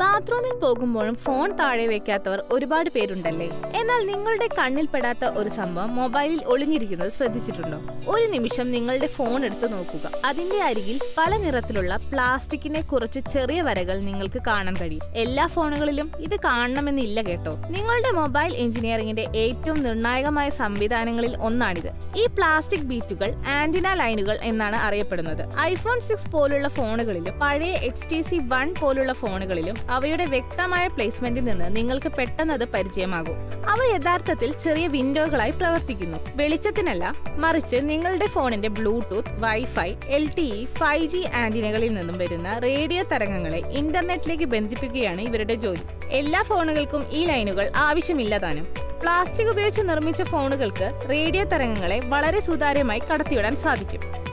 ബാത്റൂമിൽ പോകുമ്പോഴും ഫോൺ താഴെ വെക്കാത്തവർ ഒരുപാട് പേരുണ്ടല്ലേ എന്നാൽ നിങ്ങളുടെ കണ്ണിൽപ്പെടാത്ത ഒരു സംഭവം മൊബൈലിൽ ഒളിഞ്ഞിരിക്കുന്നത് ശ്രദ്ധിച്ചിട്ടുണ്ടോ ഒരു നിമിഷം നിങ്ങളുടെ ഫോൺ എടുത്തു നോക്കുക അതിന്റെ അരികിൽ പല നിറത്തിലുള്ള പ്ലാസ്റ്റിക്കിനെ കുറച്ച് ചെറിയ വരകൾ നിങ്ങൾക്ക് കാണാൻ കഴിയും എല്ലാ ഫോണുകളിലും ഇത് കാണണമെന്നില്ല കേട്ടോ നിങ്ങളുടെ മൊബൈൽ എഞ്ചിനീയറിംഗിന്റെ ഏറ്റവും നിർണായകമായ സംവിധാനങ്ങളിൽ ഒന്നാണിത് ഈ പ്ലാസ്റ്റിക് ബീറ്റുകൾ ആന്റിന ലൈനുകൾ എന്നാണ് അറിയപ്പെടുന്നത് ഐഫോൺ സിക്സ് പോലുള്ള ഫോണുകളിലും പഴയ എച്ച് ടി സി വൺ പോലുള്ള ഫോണുകളിലും അവയുടെ വ്യക്തമായ പ്ലേസ്മെന്റിൽ നിന്ന് നിങ്ങൾക്ക് പെട്ടെന്ന് അത് പരിചയമാകും അവ യഥാർത്ഥത്തിൽ ചെറിയ വിൻഡോകളായി പ്രവർത്തിക്കുന്നു വെളിച്ചത്തിനല്ല മറിച്ച് നിങ്ങളുടെ ഫോണിന്റെ Bluetooth wifi L T E five G ആന്റിനകളിൽ നിന്നും വരുന്ന റേഡിയോ തരംഗങ്ങളെ ഇന്റർനെറ്റിലേക്ക് ബന്ധിപ്പിക്കുകയാണ് ഇവരുടെ ജോലി എല്ലാ ഫോണുകൾക്കും ഈ ലൈനുകൾ ആവശ്യമില്ല താനും പ്ലാസ്റ്റിക് ഉപയോഗിച്ച് നിർമ്മിച്ച ഫോണുകൾക്ക് റേഡിയോ തരംഗങ്ങളെ വളരെ സുതാര്യമായി കടത്തിവിടാൻ സാധിക്കും